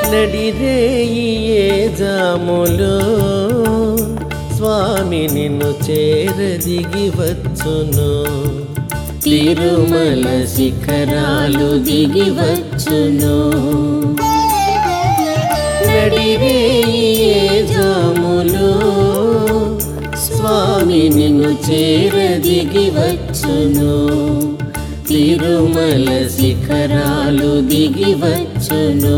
నడిరేయి ఏ జాములో స్వామి నిన్ను చేరదిగి వచ్చును తిరుమల శిఖరాలు దిగి వచ్చును నడిరేయి ఏ జాములో స్వామి నిన్ను చేరదిగి వచ్చును తిరుమల శిఖరాలు దిగి వచ్చును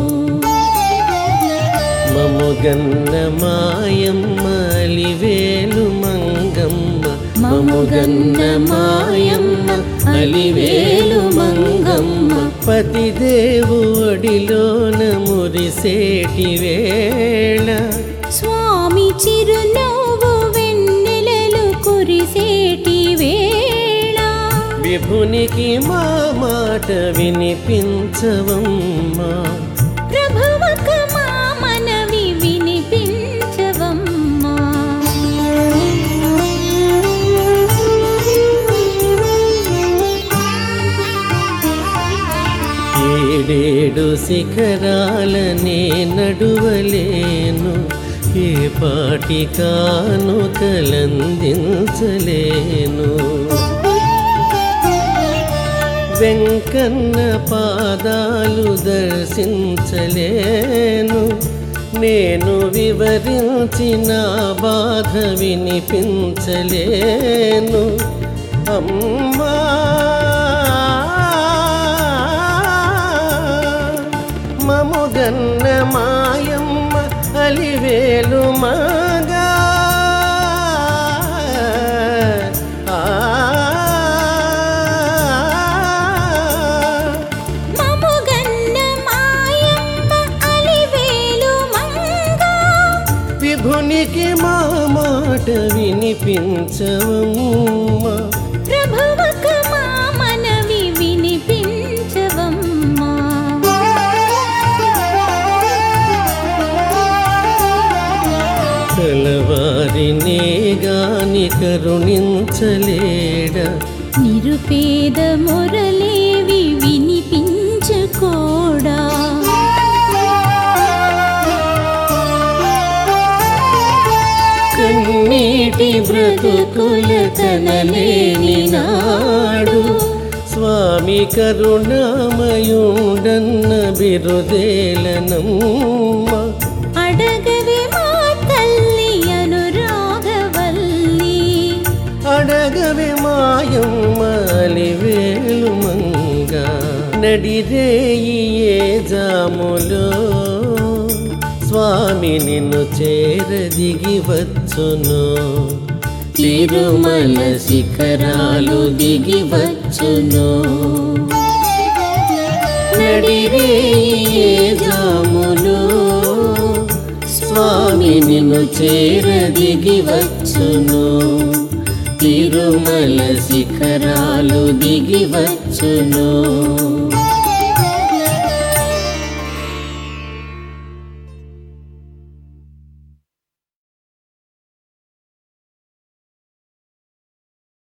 మముగన్న మాయమ్మ అలివేలు మంగమ్మ మముగన్న మాయమ్మ అలివేలు మంగమ్మ పతిదేవు ఒడిలోన మురిసేటి వేళ స్వామి చిరునవ్వు వెన్నెలలు కురిసేటి వేళ విభునికి మా మాట వినిపించవమ్మా ప్రభువక మా మనవి వినిపించవమ్మా ఏడేడు శిఖరాలనే నడువలేను ఏ పాటి కాను కలందించలేను వెంకన్న పాదాలు దర్శించలేను నేను వివరించిన బాధ వినిపించలేను అమ్మా మముగన్న మాయమ్మ అలివేలు మగా మముగన్న మాయమ్మ అలివేలు మంగ విభునికి మా మాట వినిపించవమ్మా ప్రభువక మా మనవి వినిపించవమ్మా కలవారినే గాని కరుణించలేడా నిరుపేద మొరలేవి వినిపించుకోడా కన్నీటి బ్రతుకుల తనలేని నాడు స్వామి కరుణామయుడన్న బిరుదేలనమ్మ అడగవే మా తల్లి అనురాగవల్లి అడగవే మాయమ్మలి వేలు మంగ నడిరేయి ఏ జాములో స్వామి నిన్ను చేరదిగి వచ్చును తిరుమల శిఖరాలు దిగి వచ్చును నడిరేయి ఏ జాములో స్వామి నిన్ను చేరదిగి వచ్చును తిరుమల శిఖరాలు దిగి వచ్చును